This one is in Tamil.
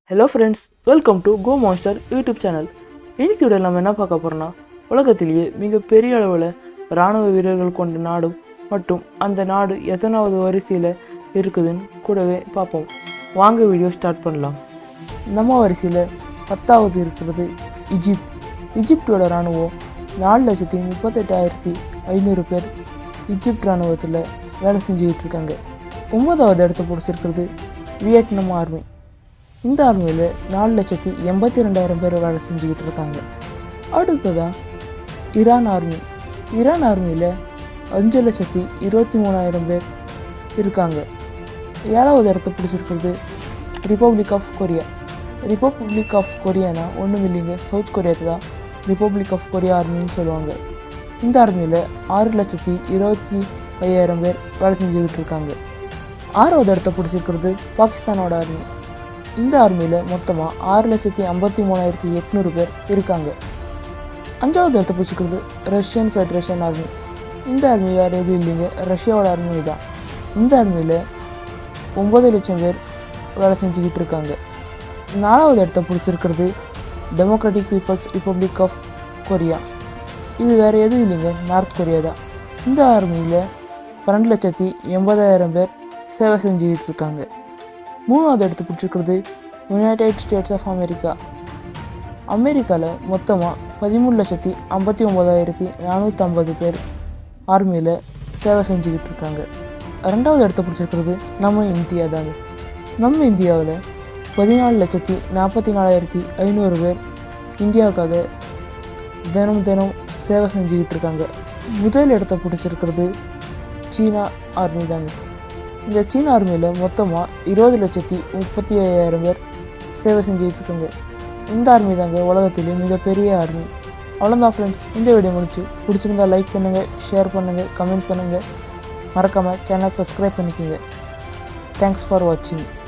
hello friends welcome to Go Master YouTube channel இன்னைக்கு வீடியோ நம்ம என்ன பார்க்க போகிறோம்னா உலகத்திலேயே மிகப்பெரிய அளவில் இராணுவ வீரர்கள் கொண்ட நாடும் மற்றும் அந்த நாடு எத்தனாவது வரிசையில் இருக்குதுன்னு கூடவே பார்ப்போம் வாங்க வீடியோ ஸ்டார்ட் பண்ணலாம் நம்ம வரிசையில் பத்தாவது இருக்கிறது இஜிப்ட் இஜிப்டோட இராணுவம் நாலு லட்சத்தி முப்பத்தெட்டாயிரத்தி ஐநூறு பேர் இஜிப்ட் இராணுவத்தில் வேலை செஞ்சுக்கிட்டு இருக்காங்க ஒன்பதாவது இடத்த பிடிச்சிருக்கிறது வியட்நாம் ஆர்மி இந்த ஆர்மியில் நாலு லட்சத்தி எண்பத்தி ரெண்டாயிரம் பேர் வேலை செஞ்சுக்கிட்டு இருக்காங்க அடுத்ததாக ஈரான் ஆர்மி ஈரான் ஆர்மியில் அஞ்சு லட்சத்தி இருபத்தி மூணாயிரம் பேர் இருக்காங்க ஏழாவது இடத்த பிடிச்சிருக்கிறது Republic of Korea Republic of கொரியானா ஒன்றும் இல்லைங்க சவுத் கொரியாவுக்கு தான் ரிப்பப்ளிக் ஆஃப் கொரியா ஆர்மின்னு சொல்லுவாங்க இந்த ஆர்மியில் ஆறு லட்சத்தி இருபத்தி ஐயாயிரம் பேர் வேலை செஞ்சுக்கிட்டு இருக்காங்க ஆறாவது இடத்த பிடிச்சிருக்கிறது பாகிஸ்தானோட ஆர்மி இந்த ஆர்மியில் மொத்தமாக ஆறு லட்சத்தி ஐம்பத்தி மூணாயிரத்தி எட்நூறு பேர் இருக்காங்க அஞ்சாவது இடத்த பிடிச்சிக்கிறது ரஷ்யன் ஃபெடரேஷன் ஆர்மி இந்த ஆர்மி வேறு எதுவும் இல்லைங்க ரஷ்யாவோட ஆர்மி தான் இந்த ஆர்மியில் ஒம்பது லட்சம் பேர் வேலை செஞ்சுக்கிட்டு இருக்காங்க நாலாவது இடத்த பிடிச்சிருக்கிறது Democratic People's Republic of Korea இது வேறு எதுவும் இல்லைங்க நார்த் கொரியா தான் இந்த ஆர்மியில் பன்னெண்டு லட்சத்தி எண்பதாயிரம் பேர் சேவை செஞ்சுக்கிட்டு இருக்காங்க மூணாவது இடத்து பிடிச்சிருக்கிறது யுனைடெட் ஸ்டேட்ஸ் ஆஃப் அமெரிக்கா அமெரிக்காவில் மொத்தமாக பதிமூணு லட்சத்தி ஐம்பத்தி ஒம்பதாயிரத்தி நானூற்றம்பது பேர் ஆர்மியில் சேவை செஞ்சுக்கிட்டு இருக்காங்க ரெண்டாவது இடத்த பிடிச்சிருக்கிறது நம்ம இந்தியா தாங்க நம்ம இந்தியாவில் பதினாலு லட்சத்தி நாற்பத்தி நாலாயிரத்தி ஐநூறு பேர் இந்தியாவுக்காக தினம் தினம் சேவை செஞ்சுக்கிட்டு இருக்காங்க முதல் இடத்த பிடிச்சிருக்கிறது சீனா ஆர்மி தாங்க இந்த சீன ஆர்மியில் மொத்தமாக இருபது லட்சத்தி முப்பத்தி ஐயாயிரம் பேர் சேவை செஞ்சுக்கிட்டு இருக்காங்க இந்த ஆர்மி தாங்க உலகத்திலே மிகப்பெரிய ஆர்மி அவ்வளோதான் ஃப்ரெண்ட்ஸ் இந்த வீடியோ முடிச்சு பிடிச்சிருந்தா லைக் பண்ணுங்கள் ஷேர் பண்ணுங்கள் கமெண்ட் பண்ணுங்கள் மறக்காமல் சேனல் சப்ஸ்கிரைப் பண்ணிக்கோங்க தேங்க்ஸ் ஃபார் வாட்சிங்